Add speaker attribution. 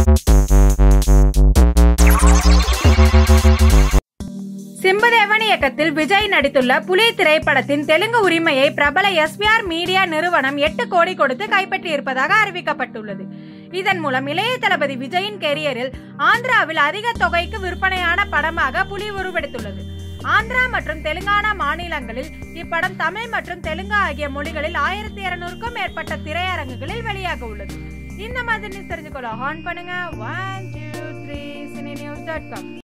Speaker 1: சிம்புதேவன் இயக்கத்தில் விஜய் நடித்துள்ள புலி திரைப்படத்தின் தெலுங்கு உரிமையை பிரபல எஸ்பிஆர் மீடியா நிறுவனம் எட்டு கோடி கொடுத்து கைப்பற்றியிருப்பதாக அறிவிக்கப்பட்டுள்ளது இதன் மூலம் இளைய தளபதி விஜயின் கெரியரில் ஆந்திராவில் அதிக தொகைக்கு விற்பனையான படமாக புலி உருவெடுத்துள்ளது ஆந்திரா மற்றும் தெலுங்கானா மாநிலங்களில் இப்படம் தமிழ் மற்றும் தெலுங்கு ஆகிய மொழிகளில் ஆயிரத்தி இருநூறுக்கும் மேற்பட்ட திரையரங்குகளில் வெளியாக உள்ளது இந்த மாதிரி தெரிஞ்சுக்கொள்ள ஹான் பண்ணுங்க one two three cine news dot com